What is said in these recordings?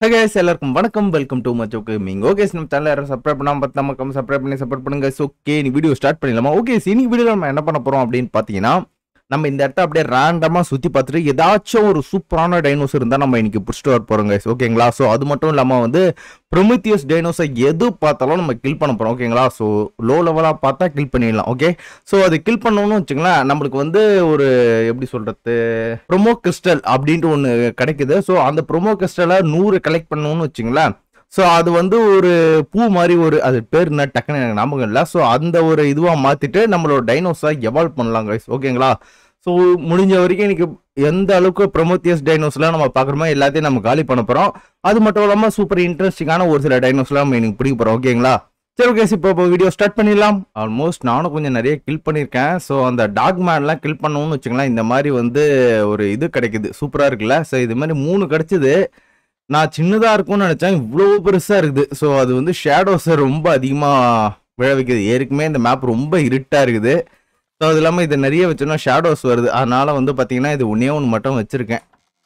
Guys எல்லாருக்கும் வணக்கம் welcome to மச் ஓகே மீங்க ஓகே நம்ம சேனல் யாரும் சப்ஸ்கிரைப் பண்ணாம பார்த்தா மக்கள் சப்ஸ்கிரைப் பண்ணி சப்போர்ட் பண்ணுங்க ஓகே நீ வீடியோ ஸ்டார்ட் பண்ணிடலாமா ஓகே இன்னைக்கு வீடியோ நம்ம என்ன பண்ண போறோம் அப்படின்னு பார்த்தீங்கன்னா நம்ம இந்த இடத்த அப்படியே ரேண்டமா சுத்தி பார்த்துட்டு ஏதாச்சும் ஒரு சூப்பரான டைனோசர் இருந்தா நம்ம இன்னைக்கு பிடிச்சிட்டு வர போறோம் guys ஓகேங்களா ஸோ அது மட்டும் இல்லாம வந்து ப்ரொமித்தியஸ் டைனோசர் எது பார்த்தாலும் நம்ம கில் பண்ண போறோம் ஓகேங்களா ஸோ லோ லெவலா பார்த்தா கில் பண்ணிடலாம் ஓகே ஸோ அது கில் பண்ணணும்னு வச்சுங்களேன் நம்மளுக்கு வந்து ஒரு எப்படி சொல்றது ப்ரொமோ கிறிஸ்டல் அப்படின்ட்டு ஒன்று கிடைக்குது ஸோ அந்த ப்ரொமோ கிறிஸ்டலை நூறு கலெக்ட் பண்ணணும்னு வச்சுங்களேன் ஸோ அது வந்து ஒரு பூ மாதிரி ஒரு அது பேர் என்ன டக்குன்னு எனக்கு ஞாபகம் இல்லை ஸோ அந்த ஒரு இதுவாக மாற்றிட்டு நம்மளோட டைனோஸாக எவால்வ் பண்ணலாம் guys ஓகேங்களா ஸோ முடிஞ்ச வரைக்கும் இன்னைக்கு எந்த அளவுக்கு ப்ரொமோத்தியஸ் டைனோஸ்லாம் நம்ம பார்க்குறோமோ எல்லாத்தையும் நம்ம காலி பண்ண போகிறோம் அது மட்டும் இல்லாமல் சூப்பர் இன்ட்ரெஸ்டிங்கான ஒரு சில டைனோஸ்லாம் நம்ம இன்னைக்கு பிடிக்க போகிறோம் ஓகேங்களா சரி ஓகே இப்போ இப்போ வீடியோ ஸ்டார்ட் பண்ணிடலாம் ஆல்மோஸ்ட் நானும் கொஞ்சம் நிறைய கில் பண்ணியிருக்கேன் ஸோ அந்த டாக் மேன்லாம் கில் பண்ணணும்னு வச்சுங்களேன் இந்த மாதிரி வந்து ஒரு இது கிடைக்குது சூப்பராக இருக்குல்ல ஸோ இது மாதிரி மூணு கிடைச்சது நான் சின்னதாக இருக்கும்னு நினச்சேன் இவ்வளோ பெருசாக இருக்குது ஸோ அது வந்து ஷேடோஸை ரொம்ப அதிகமாக விழ வைக்குது ஏற்கனவே இந்த மேப் ரொம்ப இருட்டாக இருக்குது ஸோ அது இல்லாமல் இது நிறைய வச்சோன்னா ஷேடோஸ் வருது அதனால வந்து பார்த்தீங்கன்னா இது ஒன்றே ஒன்று மட்டும் வச்சுருக்கேன்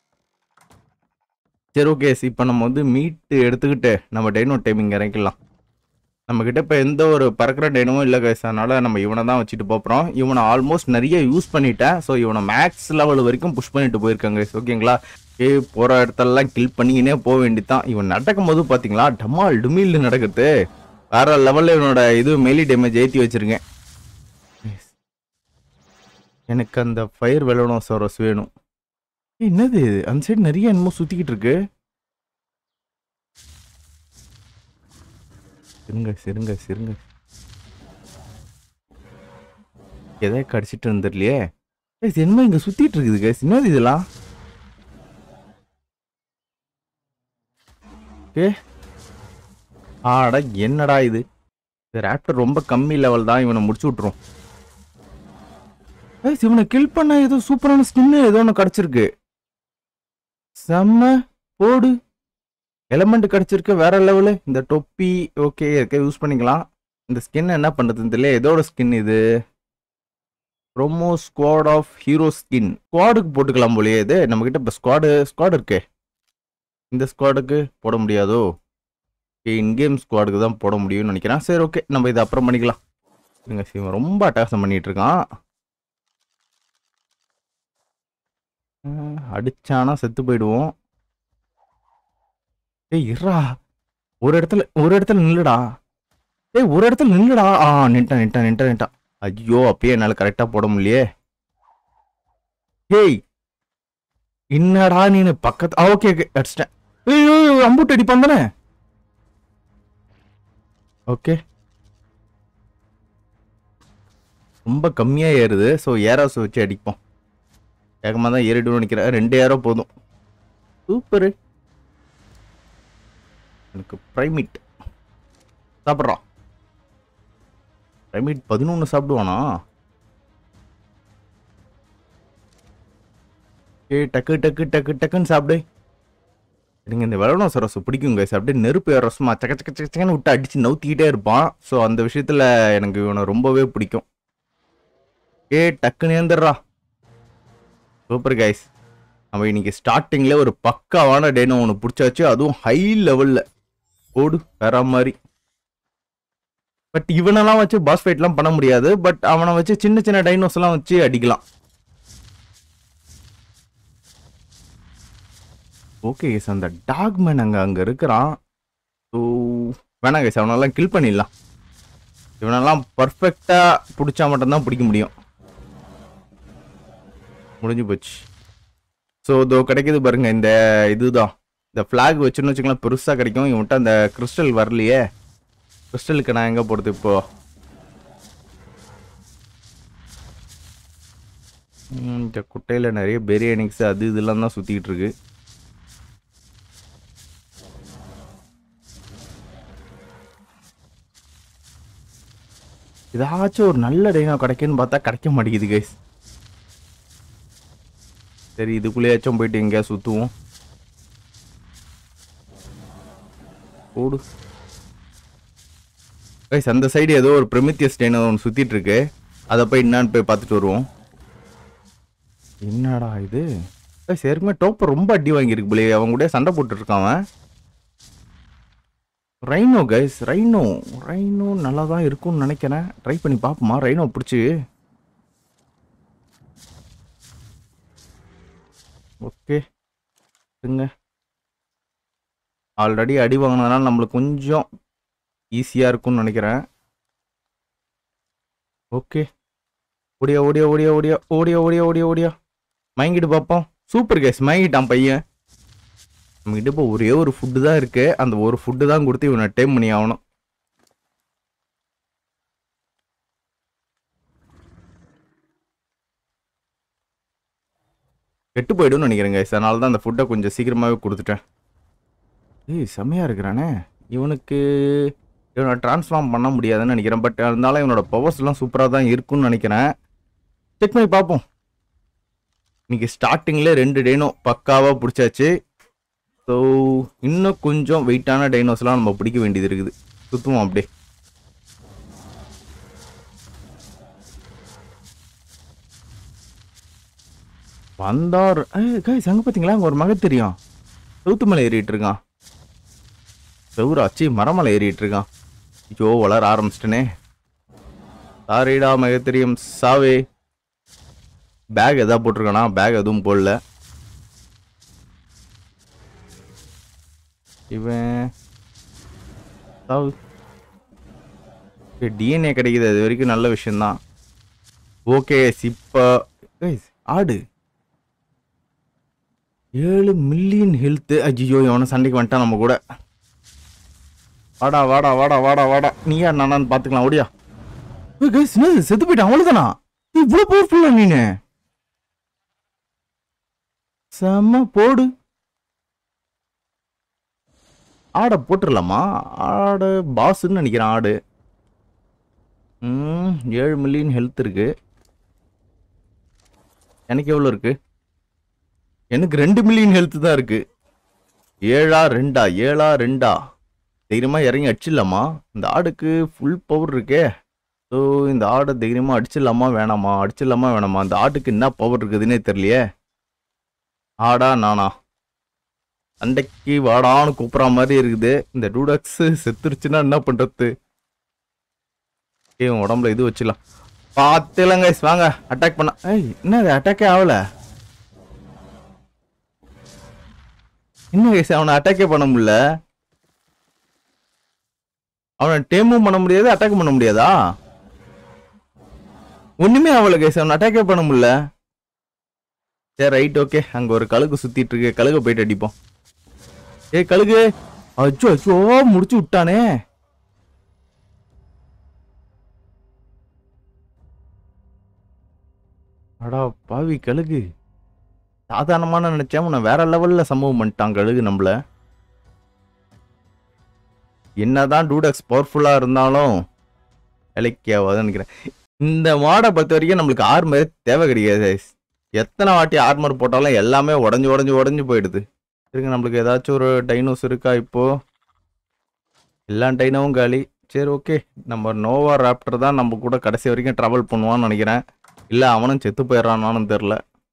சரி ஓகே இப்போ நம்ம வந்து மீட் எடுத்துக்கிட்டு நம்ம டைனோ டைமிங் இறக்கலாம் நம்ம கிட்ட இப்போ எந்த ஒரு பறக்கிற டைனமும் இல்லை கைஸ் அதனால நம்ம இவனை தான் வச்சுட்டு போகிறோம் இவனை ஆல்மோஸ்ட் நிறைய யூஸ் பண்ணிட்டேன் ஸோ இவனை மேக்ஸ் லெவல் வரைக்கும் புஷ் பண்ணிட்டு போயிருக்காங்க guys. ஓகேங்களா ஏ போகிற இடத்தெல்லாம் கில் பண்ணிக்கினே போக வேண்டியதான் இவன் நடக்கும் போது பார்த்தீங்களா டமால் டுமில் நடக்குது வேற லெவலில் இவனோட இது மெலி டேமேஜ் ஏற்றி வச்சிருக்கேன் Yes. எனக்கு அந்த ஃபயர் வெலனோசரஸ் வேணும் ஏய், என்னது இது அந்த சைடு நிறைய என்னமோ சுற்றிக்கிட்டு இருக்கு சிருங்க சிருங்க சிருங்க எதை கடிச்சிட்டு இருந்துடலையே ஏய், இது என்னமோ இங்க சுத்திட்டு இருக்குது guys. என்னது இதெல்லாம் ஏ ஆட என்னடா இது ரேப்டர் ரொம்ப கம்மி லெவல் தான் இவனை முடிச்சு விட்டுரும் ஏய், இவனை கில் பண்ண ஏதோ சூப்பரான ஸ்கின் ஏதோ ஒன்று கிடச்சிருக்கு செம்ம போடு எலமெண்ட் கிடச்சிருக்கு வேற லெவலு இந்த தொப்பி ஓகே இருக்க யூஸ் பண்ணிக்கலாம் இந்த ஸ்கின் என்ன பண்ணுறதுன்னு தெரியல எதோட ஸ்கின் இது promo squad of hero skin ஸ்குவாடுக்கு போட்டுக்கலாம் போலயே இது நம்மக்கிட்ட இப்போ ஸ்குவாடு ஸ்குவாட் இருக்கே இந்த ஸ்குவாடுக்கு போட முடியாதோ ஓகே இன்கேம் ஸ்குவாடுக்கு தான் போட முடியும்னு நினைக்கிறேன் சரி ஓகே நம்ம இதை அப்புறம் பண்ணிக்கலாம் இருங்க சிவன் ரொம்ப அட்டகாசம் பண்ணிட்டு இருக்கான் அஹ், அடிச்சானா செத்து போயிடுவோம் ஏய் இருடா ஒரு இடத்துல ஒரு இடத்துல நில்லுடா ஏய் ஒரு இடத்துல நில்லுடா ஆ நின்ட்டான் நின்ட்டான் நின்ட்டான் நின்ட்டான் ஐயோ அப்பயே என்னால கரெக்டா போட முடியலையே ஏய் என்னடா நீனு பக்கத்து ஆ ஓகே ஓகே அடிச்சிட்டேன் ஐயோ அம்புட்டு அடிப்பான் தானே ஓகே ரொம்ப கம்மியா ஏறுது ஸோ ஏரோஸ் வச்சு அடிப்போம் வேகமாக தான் ஏறிடுவோம் நினைக்கிறேன் ரெண்டு ஏரோ போதும் சூப்பரு எனக்கு ப்ரைமிட் சாப்பிட்றான் ப்ரைமிட் பதினொன்று சாப்பிடுவானா ஏய் டக்கு டக்கு டக்கு டக்குன்னு சாப்பிடு எனக்கு இந்த வெள்ளம் சரசு பிடிக்கும் கைஸ் அப்படியே நெருப்பு ரசமா சக்க சக்க சக்க சக்கன்னு விட்டு அடிச்சு நவுத்திக்கிட்டே இருப்பான் ஸோ அந்த விஷயத்துல எனக்கு இவனை ரொம்பவே பிடிக்கும் ஏ டக்குன்னு ஏந்துடுறா சூப்பர் கைஸ் நம்ம இன்னைக்கு ஸ்டார்டிங்ல ஒரு பக்காவான டேனோ ஒன்று பிடிச்சாச்சு அதுவும் ஹை லெவல்ல ஓடு வேற மாதிரி பட் இவனெல்லாம் வச்சு பாஸ் ஃபைட்லாம் பண்ண முடியாது பட் அவனை வச்சு சின்ன சின்ன டைனோஸ் எல்லாம் வச்சு அடிக்கலாம் ஓகே கேஸ் அந்த டாக் மேன் அங்கே அங்கே இருக்கிறான் ஸோ வேணாம் கேஸ் அவனெல்லாம் கில் பண்ணிடலாம் இவனெல்லாம் பர்ஃபெக்டாக பிடிச்சா மட்டும்தான் பிடிக்க முடியும் முடிஞ்சு போச்சு ஸோ இதோ கிடைக்குது பாருங்க இந்த இதுதான் இந்த ஃப்ளாக் வச்சுன்னு வச்சுக்கலாம் பெருசாக கிடைக்கும் இவன்ட்ட அந்த கிறிஸ்டல் வரலையே கிறிஸ்டலுக்கு நான் எங்கே போகிறது இப்போ ம், இந்த குட்டையில் நிறைய பெரியனிக்ஸ் அது இதெல்லாம் தான் சுற்றிக்கிட்டு இருக்கு ஏதாச்சும் ஒரு நல்ல டைனோ கிடைக்குன்னு பார்த்தா கிடைக்க மாட்டேங்குது கைஸ் சரி இதுக்குள்ளேயாச்சும் போயிட்டு எங்கேயா சுற்றுவோம் ஓடு கைஸ் அந்த சைடு ஏதோ ஒரு ப்ரெமித்தியஸ் டைனோ ஒன்று சுற்றிட்டு இருக்கு அதை போய் என்னான்னு போய் பார்த்துட்டு வருவோம் என்னடா இது கைஸ் ஏற்கனவே டோப்பர் ரொம்ப அடி வாங்கியிருக்கு போலே அவன் கூட சண்டை போட்டுட்டு இருக்கான் அவன் ரைனோ கைஸ் ரைனோ ரைனோ நல்லா தான் இருக்கும்னு நினைக்கிறேன் ட்ரை பண்ணி பார்ப்போமா ரைனோ பிடிச்சி ஓகே இருங்க ஆல்ரெடி அடி வாங்கினதுனால நம்மளுக்கு கொஞ்சம் ஈஸியாக இருக்கும்னு நினைக்கிறேன் ஓகே ஓடியா ஓடியா ஓடியா ஓடியா ஓடியா ஓடியா ஓடியா ஓடியா மயங்கிட்டு பார்ப்போம் சூப்பர் கேஸ் மயங்கிட்டான் பையன் நம்மகிட்ட இப்போ ஒரே ஒரு ஃபுட்டு தான் இருக்கு அந்த ஒரு ஃபுட்டு தான் கொடுத்து இவனை டைம் பண்ணி ஆகணும் கெட்டு போயிடும்னு நினைக்கிறேங்க அதனால தான் அந்த ஃபுட்டை கொஞ்சம் சீக்கிரமாகவே கொடுத்துட்டேன் ஏய் செம்மையாக இருக்கிறானே இவனுக்கு இவனை ட்ரான்ஸ்ஃபார்ம் பண்ண முடியாதுன்னு நினைக்கிறேன் பட் இருந்தாலும் இவனோட பவர்ஸ்லாம் சூப்பராக தான் இருக்கும்னு நினைக்கிறேன் செக் பண்ணி பார்ப்போம் இன்னைக்கு ஸ்டார்டிங்கில் ரெண்டு டேனோ பக்காவாக பிடிச்சாச்சு ஸோ இன்னும் கொஞ்சம் வெயிட்டான டைனோஸ்லாம் நம்ம பிடிக்க வேண்டியது இருக்குது சுற்றுவோம் அப்படியே வந்தார் கைஸ் அங்கே பார்த்தீங்களா அங்கே ஒரு மகன் தெரியும் சவுத்து மலை ஏறிட்டு இருக்கான் செவுராச்சி மரமலை ஏறிட்டு இருக்கான் ஐயோ வளர ஆரம்பிச்சிட்டனே சாரிடா மகத்தெரியும் சாவே பேக் எதா போட்டிருக்கானா பேக் எதுவும் போடல இவன் டிஎன்ஏ கிடைக்குது அது வரைக்கும் நல்ல விஷயம்தான் ஓகே இப்போ ஆடு ஏழு மில்லியன் ஹெல்த்து ஐயோ இவனை சண்டைக்கு வந்துட்டான் நம்ம கூட வாடா வாடா வாடா வாடா வாடா நீயா நானான்னு பார்த்துக்கலாம் ஓடியா கைஸ் என்னது செத்து போயிட்டான் அவ்வளோதானா இவ்வளோ பவர்ஃபுல்லா நீனு செம்ம போடு ஆடை போட்டுடலாமா ஆடு பாஸ்ன்னு நினைக்கிறேன் ஆடு ம் ஏழு மில்லியன் ஹெல்த் இருக்கு எனக்கு எவ்வளோ இருக்கு எனக்கு ரெண்டு மில்லியன் ஹெல்த் தான் இருக்கு ஏழா ரெண்டா ஏழா ரெண்டா தைரியமாக இறங்கி அடிச்சிடலாமா இந்த ஆடுக்கு ஃபுல் பவர் இருக்கே ஸோ இந்த ஆடை தைரியமாக அடிச்சிடலாமா வேணாமா அடிச்சிடலாமா வேணாமா இந்த ஆட்டுக்கு என்ன பவர் இருக்குதுன்னே தெரியலையே ஆடா நானா சண்டைக்கு வாடான்னு கூப்பிட்ற மாதிரி இருக்குது இந்த டூடக்ஸ் செத்துருச்சுன்னா என்ன பண்றது ஏன் உடம்புல இது வச்சிடலாம் பார்த்துலங்க வாங்க அட்டாக் பண்ண ஏய் என்னது அட்டாக்கே ஆகல என்ன guys, அவனை அட்டாக்கே பண்ண முடியல அவனை டேமும் பண்ண முடியாது அட்டாக் பண்ண முடியாதா ஒண்ணுமே ஆகல கேஸ் அவனை அட்டாக்கே பண்ண முடியல சரி ரைட் ஓகே அங்க ஒரு கழுகு சுத்திட்டு இருக்கு கழுக போயிட்டு அடிப்போம் ஏய் கழுகு அச்சோ அச்சோ முடிச்சு விட்டானே அடா பாவி கழுகு சாதாரணமான நினைச்சேன் உன்னை வேற லெவல்ல சம்பவம் பண்ணிட்டான் கழுகு நம்மள என்னதான் டூடக்ஸ் பவர்ஃபுல்லா இருந்தாலும் வேலைக்கு ஆகாதுன்னு நினைக்கிறேன் இந்த மாடை பொறுத்த வரைக்கும் நம்மளுக்கு ஆர்மர் தேவை கிடையாது எத்தனை வாட்டி ஆர்மர் போட்டாலும் எல்லாமே உடஞ்சு உடஞ்சு உடஞ்சு போயிடுது இருங்க நம்மளுக்கு ஏதாச்சும் ஒரு டைனோஸ் இருக்கா இப்போ எல்லா டைனோவும் காலி சரி ஓகே நம்ம நோவா ராப்டர் தான் நம்ம கூட கடைசி வரைக்கும் ட்ராவல் பண்ணுவான்னு நினைக்கிறேன் இல்லை அவனும் செத்து போயிடறானான்னு தெரில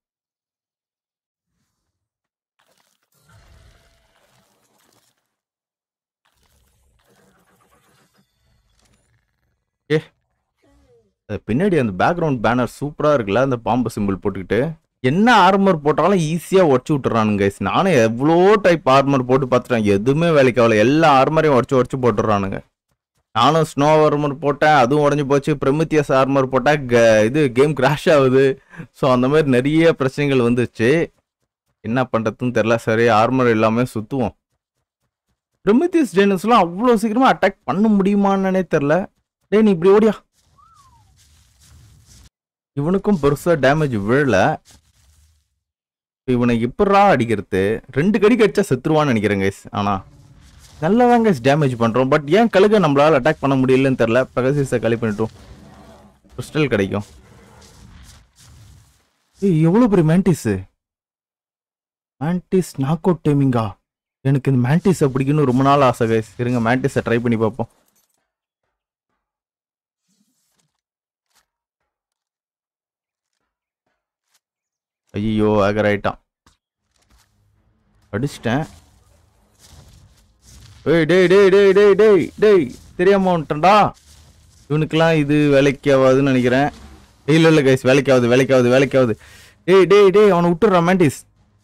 ஏ அது பின்னாடி அந்த பேக்ரவுண்ட் பேனர் சூப்பராக இருக்குல்ல அந்த பாம்பு சிம்பிள் போட்டுக்கிட்டு என்ன ஆர்மர் போட்டாலும் ஈஸியாக உடச்சி விட்டுறானுங்க guys. நானும் எவ்வளோ டைப் ஆர்மர் போட்டு பார்த்துட்டேன் எதுவுமே வேலைக்கு ஆகல எல்லா ஆர்மரையும் உடச்சி உடச்சி போட்டுறானுங்க நானும் ஸ்னோ ஆர்மர் போட்டேன் அதுவும் உடஞ்சி போச்சு பிரமித்தியஸ் ஆர்மர் போட்டால் க இது கேம் கிராஷ் ஆகுது ஸோ அந்த மாதிரி நிறைய பிரச்சனைகள் வந்துச்சு என்ன பண்ணுறதுன்னு தெரில சரி ஆர்மர் எல்லாமே சுற்றுவோம் பிரமித்தியஸ் டேனஸ்லாம் அவ்வளோ சீக்கிரமாக அட்டாக் பண்ண முடியுமான்னே தெரில டேய் நீ இப்படி ஓடியா இவனுக்கும் பெருசாக டேமேஜ் விழல இவனை எப்படா அடிக்கிறது ரெண்டு கடி கடிச்சா செத்துருவான்னு நினைக்கிறேன் கைஸ் ஆனா நல்லதாங்க டேமேஜ் பண்றோம் பட் ஏன் கழுக நம்மளால அட்டாக் பண்ண முடியலன்னு தெரியல பெகசிஸை களி பண்ணிட்டோம் கிறிஸ்டல் கிடைக்கும் ஏய் எவ்வளோ பெரிய மேண்டிஸ் மேண்டிஸ் நாக் அவுட் டைமிங்கா எனக்கு இந்த மேண்டிஸை பிடிக்கணும் ரொம்ப நாள் ஆசை கைஸ் இருங்க மேண்டிஸை ட்ரை பண்ணி பார்ப்போம் ஐயோ ஆகர் ஆயிட்டான் அடிச்சிட்டேன் ஏய் டேய் டேய் டேய் டேய் டேய் டேய் தெரியாம வந்துட்டேன்டா இவனுக்கெல்லாம் இது வேலைக்கு ஆகாதுன்னு நினைக்கிறேன் இல்ல இல்ல கைஸ் வேலைக்கு ஆகுது வேலைக்கு ஆகுது வேலைக்கு ஆகுது டேய் டேய் டேய் அவனை விட்டுறான் மேண்டிஸ்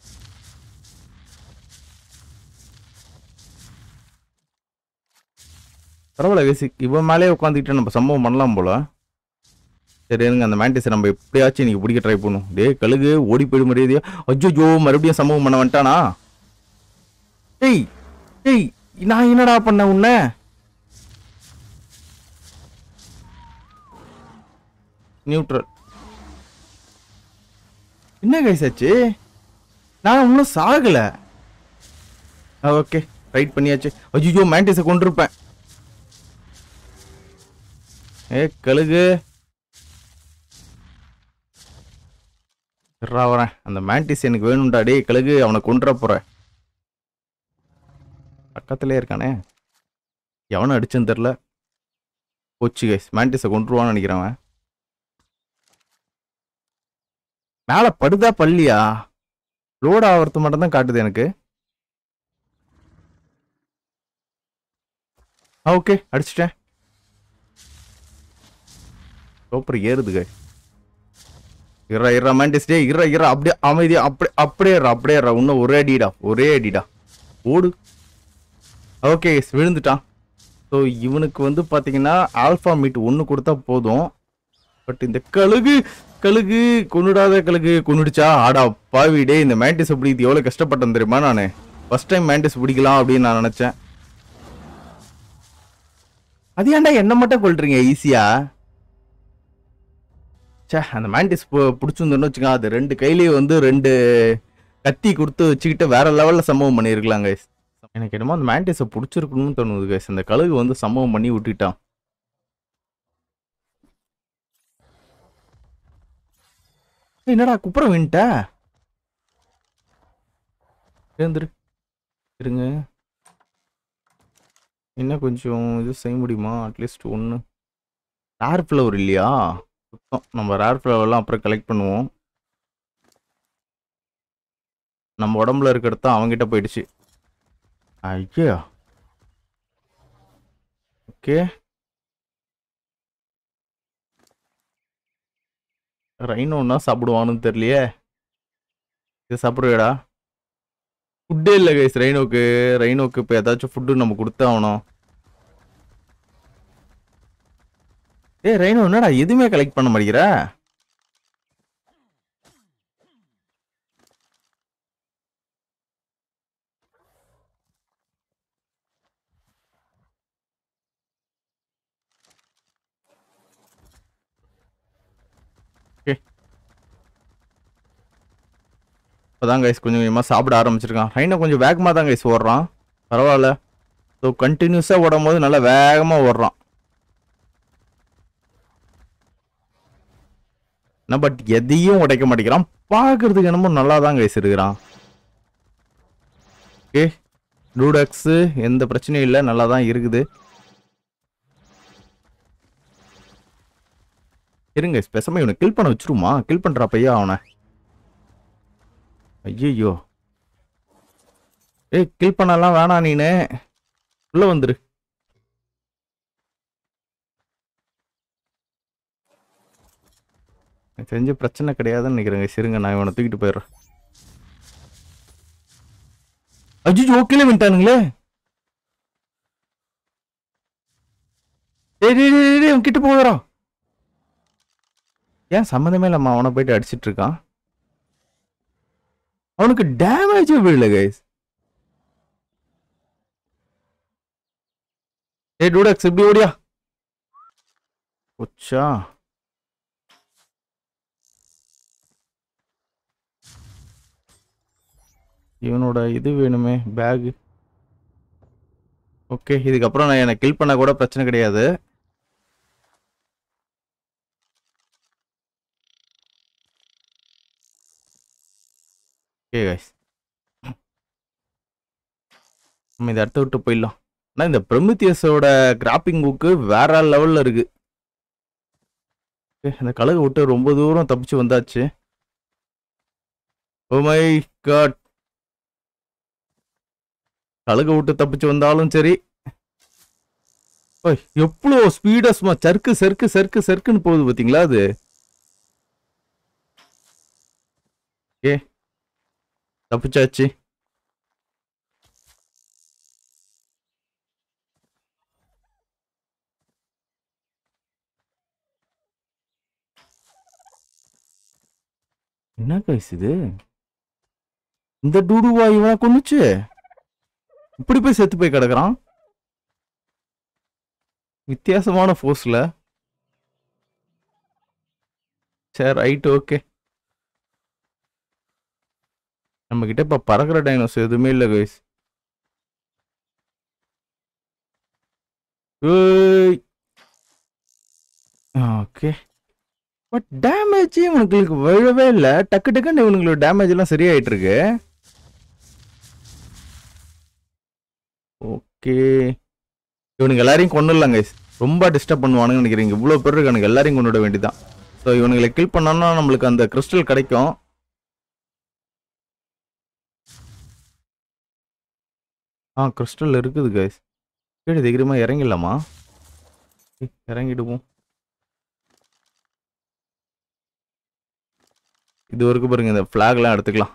பரவாயில்ல கைஸ் இவன் மேலே உட்காந்துக்கிட்டு நம்ம சம்பவம் பண்ணலாம் போல சரி இருங்க அந்த மேண்டிஸை நம்ம எப்படியாச்சும் இன்னைக்கு பிடிக்க ட்ரை பண்ணும் டேய் கழுகு ஓடி போயிட மரியாதையா அஜ்ஜோ மறுபடியும் சம்பவம் பண்ண வந்துட்டானா டேய் டேய் நான் என்னடா பண்ண உன்னை நியூட்ரல் என்ன கைஸ் ஆச்சு நான் இன்னும் சாகல ஓகே ரைட் பண்ணியாச்சு ஐயோ மேண்டிஸை கொண்டிருப்பேன் ஏ கழுகு இருடா வரேன் அந்த மேண்டிஸ் எனக்கு வேணும்டா டேய் கழுகு அவனை கொண்டுற போறேன் பக்கத்திலே இருக்கானே எவனை அடிச்சேன்னு தெரில போச்சு கைஸ் மேண்டிஸை கொண்டுருவான்னு நினைக்கிறேன் அவன் மேலே படுதா பள்ளியா லோட் ஆகிறது மட்டும் தான் காட்டுது எனக்கு ஓகே அடிச்சிட்டேன் சூப்பர் ஏறுது கை இறா இறா மேண்டிஸ் டே இறா இறா அப்படியே அமைதியா அப்படியே அப்படியே இறா அப்படியே இறா இன்னும் ஒரே அடிடா ஒரே அடிடா ஓடு ஓகே விழுந்துட்டான் ஸோ இவனுக்கு வந்து பார்த்தீங்கன்னா ஆல்ஃபா மீட் ஒன்று கொடுத்தா போதும் பட் இந்த கழுகு கழுகு கொண்டுடாத கழுகு கொண்டுடுச்சா ஆடா பாவி டே இந்த மேண்டிஸ் பிடிக்கிறது எவ்வளோ கஷ்டப்பட்டேன் தெரியுமா நான் ஃபர்ஸ்ட் டைம் மேண்டிஸ் பிடிக்கலாம் அப்படின்னு நான் நினச்சேன் அது ஏன்டா என்ன மட்டும் கொள்றீங்க ஈஸியா ச்சே அந்த மேண்டிஸ் பிடிச்சிருந்தோன்னு வச்சுக்கோங்க அது ரெண்டு கையிலேயே வந்து ரெண்டு கத்தி கொடுத்து வச்சுக்கிட்டு வேற லெவலில் சம்பவம் பண்ணியிருக்கலாம் கைஸ் எனக்கு என்னமோ அந்த மேண்டிஸை பிடிச்சிருக்கணும்னு தோணுது கைஸ் அந்த கழுகு வந்து சம்பவம் பண்ணி விட்டுட்டான் ஏய், என்னடா குப்புறம் வின்ட்ட எழுந்துரு இருங்க இன்னும் கொஞ்சம் இது செய்ய முடியுமா அட்லீஸ்ட் ஒன்று ரேர் ஃப்ளவர் இல்லையா சுத்தம் நம்ம ரேர் ஃப்ளவர்லாம் அப்புறம் கலெக்ட் பண்ணுவோம் நம்ம உடம்புல இருக்கிறது தான் அவங்ககிட்ட போயிடுச்சு ஐயா ஓகே ரைனோன்னா சாப்பிடுவான்னு தெரியலையே இது சாப்பிடுவேடா ஃபுட்டே இல்லை கைஸ் ரைனோக்கு ரைனோக்கு இப்போ ஏதாச்சும் ஃபுட்டு நம்ம கொடுத்தாகணும் ஏய் ரைனோ என்னடா எதுவுமே கலெக்ட் பண்ண மாட்டேங்கிற இப்போதான் கைஸ் கொஞ்சம் கொஞ்சமாக சாப்பிட ஆரம்பிச்சிருக்கான் ரைனோ கொஞ்சம் வேகமாக தான் கைஸ் ஓடுறான் பரவாயில்ல ஸோ கண்டினியூஸாக ஓடும் போது நல்லா வேகமாக ஓடுறான் என்ன பட் எதையும் உடைக்க மாட்டேங்கிறான் பார்க்கறதுக்கு என்னமோ நல்லா தான் கைஸ் இருக்கிறான் ஓகே டூடக்ஸு எந்த பிரச்சனையும் இல்லை நல்லா தான் இருக்குது இருங்க பேசாம இவனை கில் பண்ண வச்சிருமா கில் பண்றா பையா அவனை ஐயோ ஏய் கில் பண்ணலாம் வேணாம் நீனு உள்ள வந்துரு எனக்கு தெரிஞ்ச பிரச்சனை கிடையாதுன்னு நினைக்கிறேங்க சரிங்க நான் இவனை தூக்கிட்டு போயிடுறேன் அஜிஜ் ஓகேல வந்துட்டானுங்களே டேய் டேய் டேய், டேய் அவன் கிட்ட போகிறா ஏன் சம்மந்தமே இல்லாம அவனை போயிட்டு அடிச்சிட்டு இருக்கான் அவனுக்கு டேமேஜே விழல கைஸ் ஏ டூடக்ஸ் இப்படி ஓடியா உச்சா இவனோட இது வேணுமே பேக் ஓகே இதுக்கப்புறம் நான் என்னை கில் பண்ண கூட பிரச்சனை கிடையாது ஓகே கைஸ் நம்ம இதை அடுத்து விட்டு போயிடலாம் ஆனால் இந்த ப்ரொமித்தியஸோட கிராப்பிங் புக்கு வேற லெவலில் இருக்கு Okay, இந்த கழுகு விட்டு ரொம்ப தூரம் தப்பிச்சு வந்தாச்சு ஓ மை காட் கழுக விட்டு தப்பிச்சு வந்தாலும் சரி ஓய், எவ்வளோ ஸ்பீடா சும்மா சர்க்கு சர்க்கு சர்க்கு சர்க்குன்னு போகுது பாத்தீங்களா அது ஏ தப்பிச்சாச்சு என்ன கைஸ் இது இந்த டூடுவா இவனா கொண்டுச்சு இப்படி போய் செத்து போய் கிடக்குறான் வித்தியாசமான ஃபோர்ஸ்ல சரி ரைட் ஓகே நம்ம கிட்ட இப்ப பறக்கிற டைனோஸ் எதுவுமே இல்லை கைஸ் ஓகே பட் டேமேஜ் இவனுங்களுக்கு விழவே இல்லை டக்கு டக்குன்னு இவனுங்களோட டேமேஜ் எல்லாம் சரியாயிட்டு இருக்கு ஓகே இவனுங்க எல்லாரையும் கொண்டுடலாம் கைஸ் ரொம்ப டிஸ்டர்ப் பண்ணுவானுங்கன்னு நினைக்கிறீங்க இவ்வளோ பேர் இருக்கானுங்க எல்லாரையும் கொண்டுட வேண்டியதான் ஸோ இவனுங்களை கில் பண்ணோம்னா நம்மளுக்கு அந்த கிறிஸ்டல் கிடைக்கும் ஆ கிறிஸ்டல் இருக்குது கைஸ் கீழே தைரியமா இறங்கிடலாமா ஏய், இறங்கிடுவோம் இது வரைக்கும் பாருங்க இந்த ஃப்ளாக்லாம் எடுத்துக்கலாம்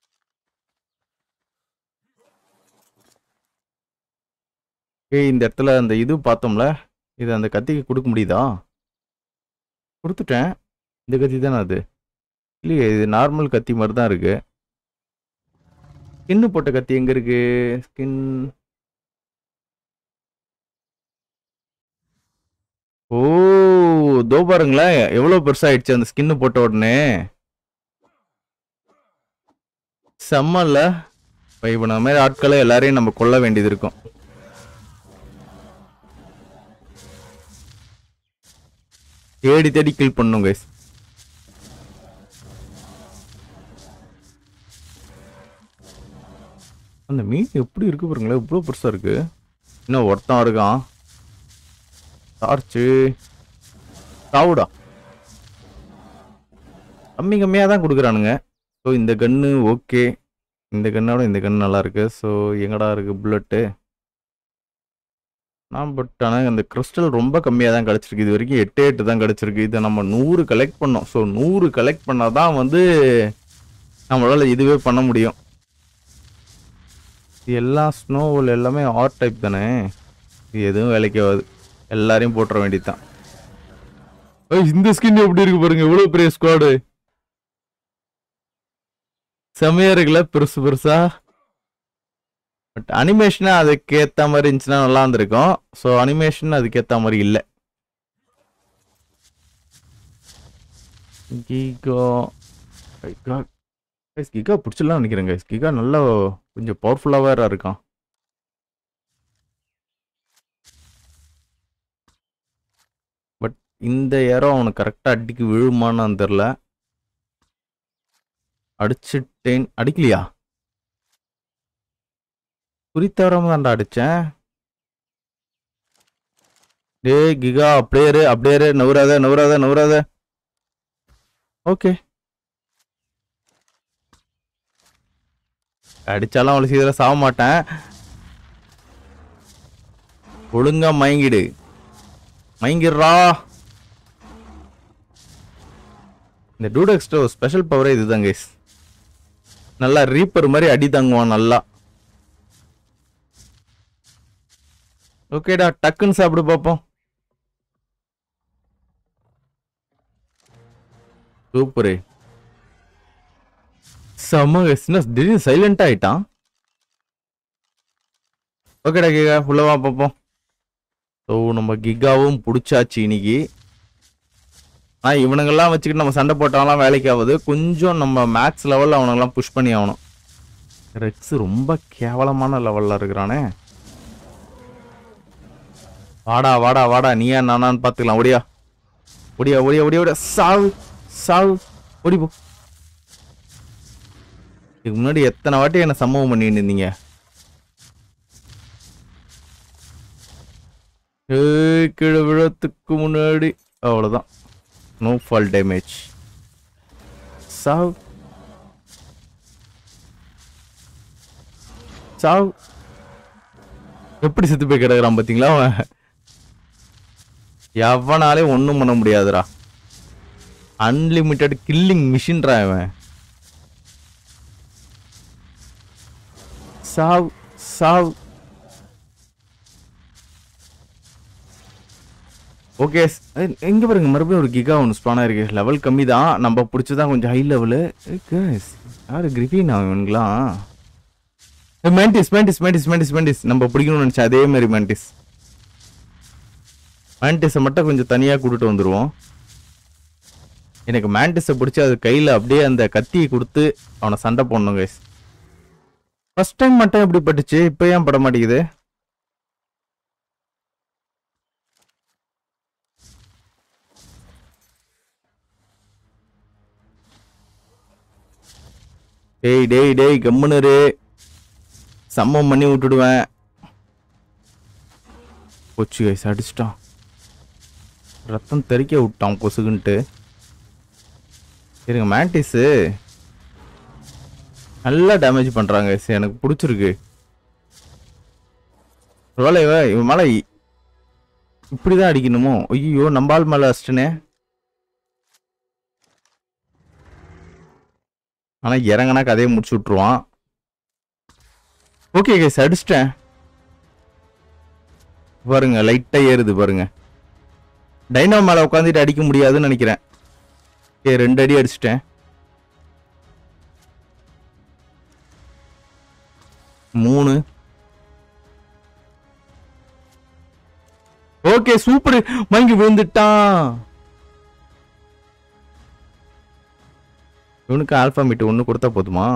ஏய் இந்த இடத்துல அந்த இது பார்த்தோம்ல இது அந்த கத்திக்கு கொடுக்க முடியுதா கொடுத்துட்டேன் இந்த கத்தி தானே அது இல்லையே இது நார்மல் கத்தி மாதிரி தான் இருக்கு ஸ்கின்னு போட்ட கத்தி எங்க இருக்கு ஸ்கின் ஓ தோ பாருங்களேன் எவ்வளவு பெருசாயிடுச்சு அந்த ஸ்கின்னு போட்ட உடனே செம்மல்ல இப்போ இப்போ நம்ம மாதிரி ஆட்களை எல்லாரையும் நம்ம கொல்ல வேண்டியது இருக்கும் தேடி தேடி கில் பண்ணும் கைஸ் அந்த மீன் எப்படி இருக்கு பாருங்களேன் இவ்வளோ பெருசா இருக்கு இன்னும் ஒருத்தன் இருக்கான் டார்ச்சு சாவுடா கம்மி கம்மியாக தான் கொடுக்குறானுங்க ஸோ இந்த கன்று ஓகே இந்த கன்னோட இந்த கன்று நல்லா இருக்கு ஸோ எங்கடா இருக்கு புல்லட்டு நான் பட் ஆனால் அந்த கிறிஸ்டல் ரொம்ப கம்மியாக தான் கிடச்சிருக்கு இது வரைக்கும் எட்டு எட்டு தான் கிடச்சிருக்கு இதை நம்ம நூறு கலெக்ட் பண்ணோம் ஸோ நூறு கலெக்ட் பண்ணால் தான் வந்து நம்மளால் இதுவே பண்ண முடியும் இது எல்லாம் ஸ்னோவில் எல்லாமே ஆர்ட் டைப் தானே இது எதுவும் வேலைக்கு ஆகாது எல்லாரையும் போட்டுற வேண்டியதுதான் ஏய், இந்த ஸ்கின் எப்படி இருக்கு பாருங்க இவ்வளவு பெரிய ஸ்குவாடு செமையா இருக்குல்ல பெருசு பெருசா பட் அனிமேஷனா அதுக்கு ஏத்த மாதிரி இருந்துச்சுன்னா நல்லா இருந்திருக்கும் ஸோ அனிமேஷன் அதுக்கு ஏத்த மாதிரி இல்லை கிகா கிகா கைஸ் கிகா பிடிச்சிடலாம் நினைக்கிறேன் கைஸ் கிகா நல்லா கொஞ்சம் பவர்ஃபுல்லாக வேற இருக்கான் பட் இந்த ஏரோ அவனுக்கு கரெக்டாக அடிக்கு விழுமான்னு தெரில அடிச்சிட்டேன் அடிக்கலையா குறித்தவரமா தான்டா அடிச்சேன் டேய் கிகா அப்படியே இரு அப்படியே இரு நவுறாத நவுறாத நவுறாத ஓகே அடிச்சாலும் அவ்வளோ சீக்கிரம் சாக மாட்டேன் ஒழுங்கா மயங்கிடு மயங்கிடுறா இந்த டூடெக்ஸ்டோ ஸ்பெஷல் பவரே இதுதான் கைஸ் நல்லா ரீப்பர் மாதிரி அடி தாங்குவான் நல்லா ஓகேடா டக்குன்னு சாப்பிடு பார்ப்போம் சூப்பரு செம்ம guys. என்ன திடீர்னு சைலண்ட் ஆயிட்டான் ஓகேடா கிகா உள்ளவா பார்ப்போம் ஸோ நம்ம கிகாவும் பிடிச்சாச்சு இன்னைக்கு ஆனால் இவனுங்கெல்லாம் வச்சுக்கிட்டு நம்ம சண்டை போட்டாலாம் வேலைக்கு ஆகுது கொஞ்சம் நம்ம மேக்ஸ் லெவலில் அவனுங்கெல்லாம் புஷ் பண்ணி ஆகணும் ரெக்ஸ் ரொம்ப கேவலமான லெவலில் இருக்கிறானே வாடா வாடா வாடா நீயா நானான்னு பார்த்துக்கலாம் ஒடியா ஒடியா ஒடியா ஒடியா ஒடியா சாவு சாவு ஓடி போ இதுக்கு முன்னாடி எத்தனை வாட்டி என்ன சம்பவம் பண்ணிட்டு இருந்தீங்க ஏய், கீழே விழத்துக்கு முன்னாடி அவ்வளோதான் நோ ஃபால் டேமேஜ் சாவ் சாவ் எப்படி செத்து போய் கிடக்குறான் பாத்தீங்களா அவன் எவனாலே ஒண்ணும் பண்ண முடியாதுடா அன்லிமிட்டெட் கில்லிங் மிஷின்ரா அவன் சாவ் சாவ் ஓகே எங்க பாருங்க மறுபடியும் ஒரு கிகா ஒன்று ஸ்பானா இருக்கு லெவல் கம்மி தான் நம்ம பிடிச்சதான் கொஞ்சம் ஹை லெவலு யாரு கிரிஃபின் அவனுங்களாம் mantis mantis mantis mantis mantis நம்ம பிடிக்கணும்னு நினச்சா அதே மாதிரி மேண்டிஸ் மேண்டிஸை மட்டும் கொஞ்சம் தனியாக கூட்டிட்டு வந்துடுவோம் எனக்கு மேண்டிஸை பிடிச்சி அது கையில் அப்படியே அந்த கத்தியை கொடுத்து அவனை சண்டை போடணும் கைஸ் ஃபர்ஸ்ட் டைம் மட்டும் எப்படி பட்டுச்சு இப்போ ஏன் பட மாட்டேங்குது டேய் டேய் டேய் கம்முனரு சம்மம் பண்ணி விட்டுடுவேன் போச்சு கைஸ் அடிச்சிட்டான் ரத்தம் தெறிக்க விட்டான் கொசுகுன்ட்டு இருங்க மேண்டிஸு நல்லா டேமேஜ் பண்றாங்க guys. எனக்கு பிடிச்சிருக்கு ஒருவேளை இவன் இவன் மேலே இப்படிதான் அடிக்கணுமோ ஐயோ நம்பால் மேலே அடிச்சிட்டனே ஆனா இறங்கினா கதையை முடிச்சு விட்டுருவான் ஓகே கைஸ் அடிச்சிட்டேன் பாருங்க லைட்டா ஏறுது பாருங்க டைனோ மேல உட்காந்துட்டு அடிக்க முடியாதுன்னு நினைக்கிறேன் ஓகே ரெண்டு அடி அடிச்சிட்டேன் மூணு ஓகே சூப்பர் மங்கி விழுந்துட்டான் இவனுக்கு ஆல்பா மீட் ஒன்று கொடுத்தா போதுமா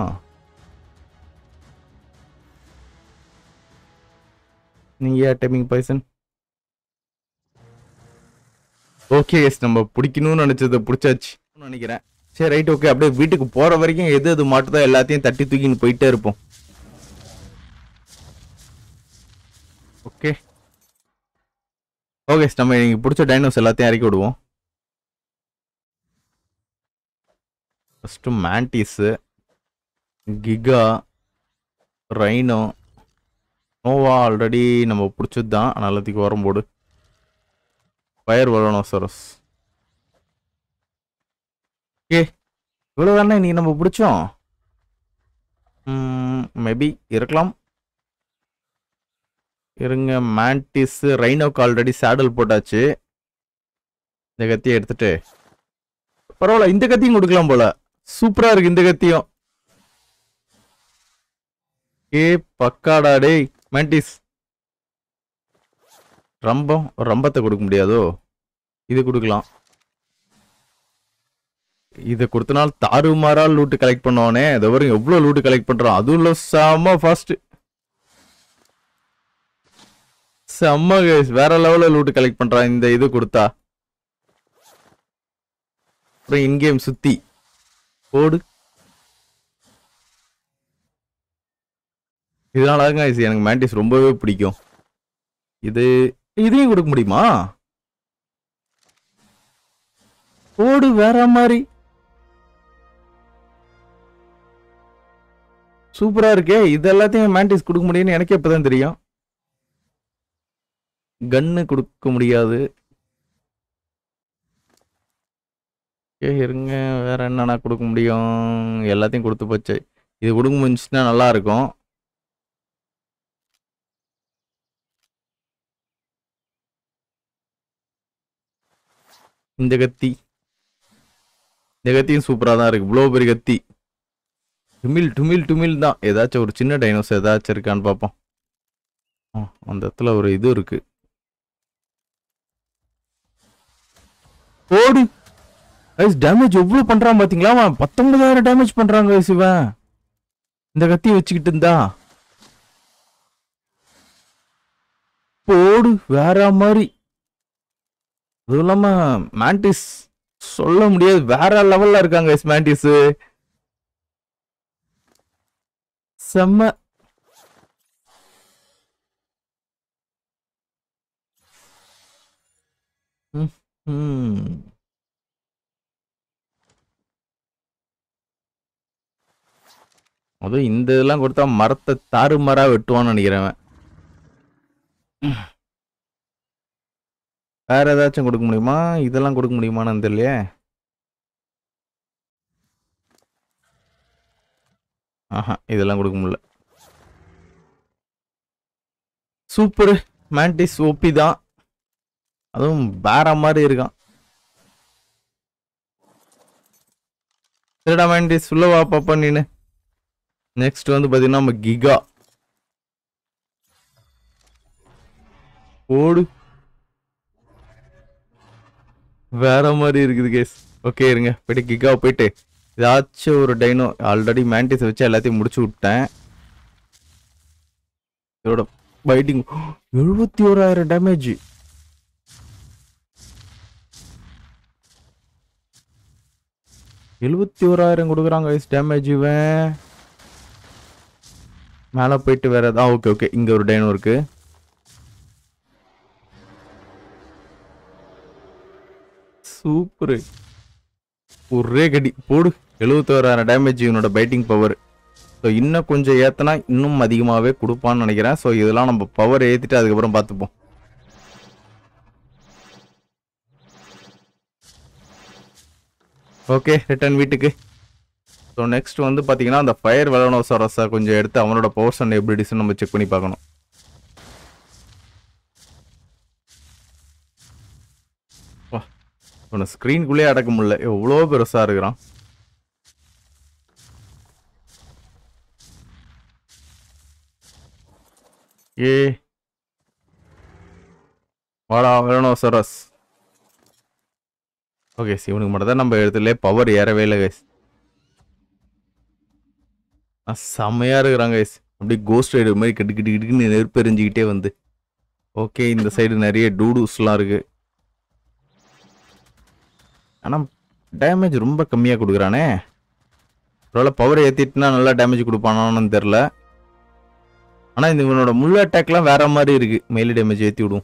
நீங்க டைமிங் பர்சன் ஓகே எஸ் நம்ம பிடிக்கணும்னு நினைச்சதை பிடிச்சாச்சு நினைக்கிறேன் சரி ரைட் ஓகே அப்படியே வீட்டுக்கு போற வரைக்கும் எது எது மாட்டுதோ எல்லாத்தையும் தட்டி தூக்கின்னு போயிட்டே இருப்போம் ஓகே ஓகே நம்ம எனக்கு பிடிச்ச டைனோஸ் எல்லாத்தையும் இறக்கி விடுவோம் first mantis giga rhino nova already நம்ம பிடிச்சது தான் அதனால தூக்கி உரம் போடு ஃபயர் வரோனோசரஸ் ஏ இவ்வளோ தானே நீ நம்ம பிடிச்சோம் மேபி இருக்கலாம் இருங்க மேண்டிஸ் ரைனோக்கு ஆல்ரெடி சேடல் போட்டாச்சு இந்த கத்தியை எடுத்துட்டு பரவாயில்ல இந்த கத்தியும் கொடுக்கலாம் போல சூப்பரா இருக்கு இந்த கத்தியும் ஏ பக்காடா டேய் மேண்டிஸ் ரம்பம் ரம்பத்தை கொடுக்க முடியாதோ இது கொடுக்கலாம் இதை கொடுத்தனால் தாறுமாறா லூட்டு கலெக்ட் பண்ணுவானே இதை வரைக்கும் எவ்வளவு லூட்டு கலெக்ட் பண்றான் அதுவும் இல்ல செம்ம ஃபாஸ்ட் செம்ம guys. வேற லெவல்ல லூட்டு கலெக்ட் பண்றான் இந்த இது கொடுத்தா அப்புறம் இன்கேம் சுத்தி போடு இதனால guys எனக்கு மேண்டிஸ் ரொம்பவே பிடிக்கும் இது இதையும் கொடுக்க முடியுமா போடு வேற மாதிரி சூப்பரா இருக்கே இது எல்லாத்தையும் மேண்டிஸ் கொடுக்க முடியும்னு எனக்கே இப்பதான் தெரியும் கன்னு கொடுக்க முடியாது ஏ இருங்க வேற என்னண்ணா கொடுக்க முடியும் எல்லாத்தையும் கொடுத்து போச்சு இது கொடுக்க முடிஞ்சுச்சுன்னா நல்லா இருக்கும் இந்த கத்தி இந்த கத்தியும் சூப்பரா தான் இருக்கு இவ்வளோ பெரிய கத்தி டுமில் டுமில் டுமில் தான் ஏதாச்சும் ஒரு சின்ன டைனோஸ் ஏதாச்சும் இருக்கான்னு பார்ப்போம் ஆ, அந்த இடத்துல ஒரு இது இருக்கு ஓடு ஐஸ் டேமேஜ் எவ்வளவு பண்றான் பாத்தீங்களா அவன் பத்தொன்பதாயிரம் டேமேஜ் பண்றாங்க guys இவன் இந்த கத்தி வச்சுக்கிட்டு இருந்தா போடு வேற மாதிரி அதுவும் இல்லாம மேண்டிஸ் சொல்ல முடியாது வேற லெவல்ல இருக்காங்க guys மேண்டிஸ் செம்ம ம், ம். அதுவும் இந்த இதெல்லாம் கொடுத்தா மரத்தை தாறுமாறா வெட்டுவான்னு நினைக்கிறேன் அவன். வேற ஏதாச்சும் கொடுக்க முடியுமா இதெல்லாம் கொடுக்க முடியுமான்னு தெரியலையே ஆஹா இதெல்லாம் கொடுக்க முடியல சூப்பர் மேண்டிஸ் ஓபி தான் அதுவும் வேற மாதிரி இருக்கான் சரிடா மேண்டிஸ் உள்ள வா பாப்பா நீனு நெக்ஸ்ட் வந்து பாத்தீங்கன்னா நம்ம கிகா ஓடு வேற மாதிரி இருக்குது கேஸ் ஓகே இருங்க போயிட்டு கிகா போயிட்டு ஏதாச்சும் ஒரு டைனோ ஆல்ரெடி மேண்டிஸ் வச்சு எல்லாத்தையும் முடிச்சு விட்டேன் இதோட பைட்டிங் எழுபத்தி ஓராயிரம் டேமேஜ் எழுபத்தி ஓராயிரம் கொடுக்குறாங்க ஐஸ் டேமேஜ் இவன் மேலே போயிட்டு வேற ஏதாவது ஓகே ஓகே இங்கே ஒரு டைனோ இருக்கு சூப்பரு ஒரே கடி போடு எழுபத்தோராயிரம் டேமேஜ் இவனோட பைட்டிங் பவர் ஸோ இன்னும் கொஞ்சம் ஏற்றினா இன்னும் அதிகமாகவே கொடுப்பான்னு நினைக்கிறேன் ஸோ இதெல்லாம் நம்ம பவர் ஏற்றிட்டு அதுக்கப்புறம் பார்த்துப்போம் ஓகே ரிட்டர்ன் வீட்டுக்கு ஸோ நெக்ஸ்ட் வந்து பார்த்தீங்கன்னா அந்த ஃபயர் வெலனோசரஸை கொஞ்சம் எடுத்து அவனோட பவர்ஸ் அண்ட் எபிலிட்டிஸ் நம்ம செக் பண்ணி பார்க்கணும் வா உன்னை ஸ்க்ரீனுக்குள்ளேயே அடக்க முடியல எவ்வளோ பெருசாக இருக்கிறான் ஏ வாடா வெலனோசரஸ் ஓகே இவனுக்கு மட்டும் தான் நம்ம இடத்துல பவர் ஏறவே இல்லை கைஸ் செம்மையா இருக்கிறாங்க கைஸ் அப்படியே கோஸ்ட் ரைடர் மாதிரி கிட்டு கிட்டு கிட்டுன்னு நெருப்பு எரிஞ்சுக்கிட்டே வந்து ஓகே இந்த சைடு நிறைய டூடூஸ்லாம் இருக்கு ஆனால் டேமேஜ் ரொம்ப கம்மியாக கொடுக்குறானே ஒருவேளை பவர் ஏற்றிட்டுனா நல்லா டேமேஜ் கொடுப்பானான்னு தெரில ஆனால் இந்த இவனோட முள் அட்டாக்லாம் வேற மாதிரி இருக்கு மெயிலி டேமேஜ் ஏற்றி விடும்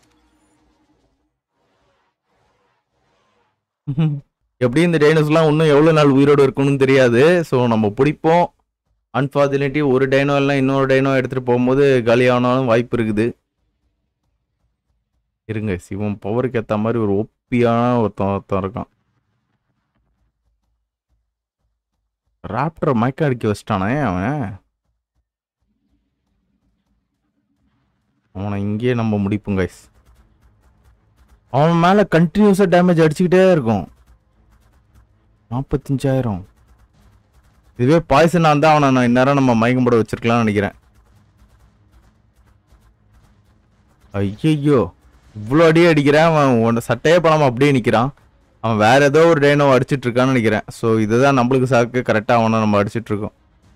எப்படி இந்த டைனோஸ்லாம் இன்னும் எவ்வளோ நாள் உயிரோடு இருக்கும்னு தெரியாது ஸோ நம்ம பிடிப்போம் அன்ஃபார்ச்சுனேட்லி ஒரு டைனோ எல்லாம் இன்னொரு டைனோ எடுத்துகிட்டு போகும்போது காலியானாலும் வாய்ப்பு இருக்குது இருங்க சிவன் பவருக்கு ஏற்ற மாதிரி ஒரு ஒப்பியான ஒருத்தன் ஒருத்தன் இருக்கான் ராப்டர் மயக்க அடிக்க வச்சிட்டானே அவன் அவனை இங்கேயே நம்ம முடிப்போம் கைஸ் அவன் மேலே கண்டினியூஸாக டேமேஜ் அடிச்சுக்கிட்டே இருக்கும் நாற்பத்தஞ்சாயிரம் இதுவே பாய்சனாக இருந்தால் அவனை நான் இந்நேரம் நம்ம மயக்கம் போட வச்சிருக்கலாம்னு நினைக்கிறேன் ஐயையோ இவ்வளோ அடியே அடிக்கிறேன் அவன் உன்னை சட்டையே பண்ணாமல் அப்படியே நிற்கிறான் அவன் வேற ஏதோ ஒரு டைனோ அடிச்சிட்டு இருக்கான்னு நினைக்கிறேன் ஸோ இதுதான் நம்மளுக்கு சாக்கு கரெக்டாக அவனை நம்ம அடிச்சிட்டு இருக்கோம்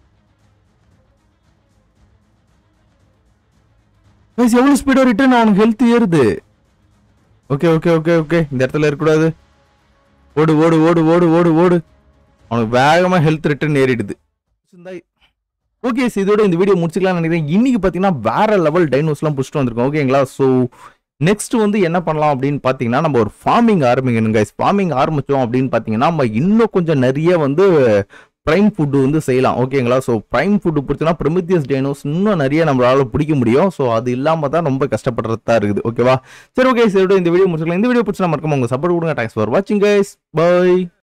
எவ்வளோ ஸ்பீடாக ரிட்டர்ன் அவனுக்கு ஹெல்த் ஏறுது ஓகே ஓகே ஓகே ஓகே இந்த இடத்துல இருக்கக்கூடாது ஓடு ஓடு ஓடு ஓடு ஓடு ஓடு அவனுக்கு வேகமாக ஹெல்த் ரிட்டர்ன் ஏறிடுது ஓகே இதோட இந்த வீடியோ முடிச்சுக்கலாம்னு நினைக்கிறேன் இன்னைக்கு பார்த்தீங்கன்னா வேற லெவல் டைனோஸ்லாம் புடிச்சிட்டு வந்திருக்கோம் ஓகேங்களா ஸோ நெக்ஸ்ட் வந்து என்ன பண்ணலாம் அப்படின்னு பார்த்தீங்கன்னா நம்ம ஒரு ஃபார்மிங் ஆரம்பிக்கணும் கைஸ் ஃபார்மிங் ஆரம்பிச்சோம் அப்படின்னு பார்த்தீங்கன்னா நம்ம இன்னும் கொஞ்சம் நிறைய வந்து ப்ரைம் ஃபுட்டு வந்து செய்யலாம் ஓகேங்களா ஸோ ப்ரைம் ஃபுட்டு பிடிச்சனா ப்ரமித்தியஸ் டைனோஸ் இன்னும் நிறைய நம்மளால பிடிக்க முடியும் ஸோ அது இல்லாமல் தான் ரொம்ப கஷ்டப்படுறதா இருக்குது ஓகேவா சரி ஓகே சரி இந்த வீடியோ முடிச்சுக்கலாம் இந்த வீடியோ பிடிச்சா மறக்காம உங்க சப்போர்ட் கொடுங்க தேங்க்ஸ் ஃபார் வாட்சிங் கைஸ் பை